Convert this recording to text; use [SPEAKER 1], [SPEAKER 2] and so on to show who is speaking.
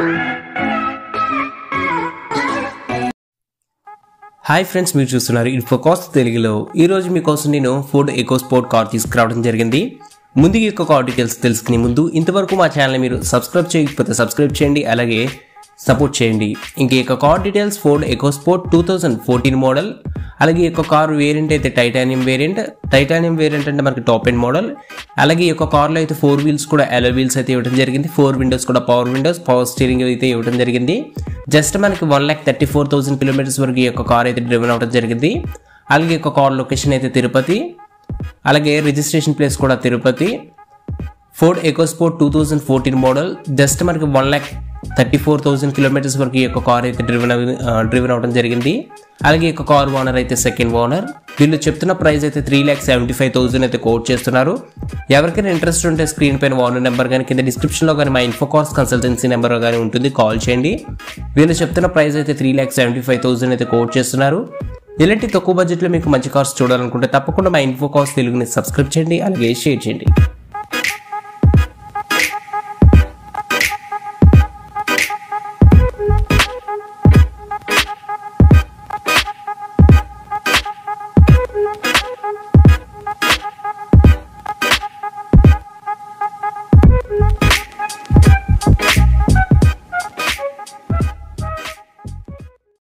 [SPEAKER 1] hi friends మీరు చూస్తున్నారు Infocast తెలుగులో ఈరోజు మీకోసం నేను ఫోర్డ్ ఎకో స్పోర్ట్ కార్ తీసుకురావడం జరిగింది ముందు ఈ యొక్క కార్ డీటెయిల్స్ తెలుసుకునే ముందు ఇంతవరకు మా ఛానల్ మీరు సబ్స్క్రైబ్ చేయకపోతే సబ్స్క్రైబ్ చేయండి అలాగే సపోర్ట్ చేయండి ఇంక ఈ యొక్క car details Ford EcoSport two thousand fourteen model అలాగే ఈ యొక్క కార్ వేరియంట్ అయితే టైటానియం వేరియంట్ టైటానియం వేరియంట్ అంటే మనకి టాప్ ఎండ్ మోడల్ అలాగే ఈ యొక్క కార్లో అయితే ఫోర్ వీల్స్ కూడా ఎలో వీల్స్ అయితే ఇవ్వడం జరిగింది ఫోర్ విండోస్ కూడా పవర్ విండోస్ పవర్ స్టీరింగ్ అయితే ఇవ్వడం జరిగింది జస్ట్ మనకి one lakh thirty four thousand kilometres వరకు ఈ యొక్క కార్ అయితే డ్రివెన్ అవ్వడం జరిగింది అలాగే ఈ యొక్క కార్ లొకేషన్ అయితే తిరుపతి అలాగే రిజిస్ట్రేషన్ ప్లేస్ కూడా Tirupati Ford EcoSport two thousand fourteen model just మనకి one lakh thirty four thousand kilometres వరకు ఈ యొక్క కార్ అయితే డ్రివెన్ డ్రివెన్ అవ్వడం జరిగింది అలాగే ఈ యొక్క కార్ ఓనర్ అయితే సెకండ్ ఓనర్ వీళ్ళు చెప్తున్న ప్రైస్ అయితే three lakh seventy five thousand అయితే కోట్ చేస్తున్నారు ఎవరికైనా ఇంట్రెస్ట్ ఉంటే స్క్రీన్ పైన ఓనర్ నెంబర్ కానీ కింద డిస్క్రిప్షన్లో కానీ మా ఇన్ఫోకార్స్ కన్సల్టెన్సీ నెంబర్ కానీ ఉంటుంది కాల్ చేయండి వీళ్ళు చెప్తున్న ప్రైస్ అయితే three lakh seventy five thousand అయితే కోట్ చేస్తున్నారు ఇలాంటి తక్కువ బడ్జెట్లో మీకు మంచి కార్స్ చూడాలనుకుంటే తప్పకుండా మా ఇన్ఫోకార్స్ తెలుగుని సబ్స్క్రైబ్ చేయండి అలాగే షేర్ చేయండి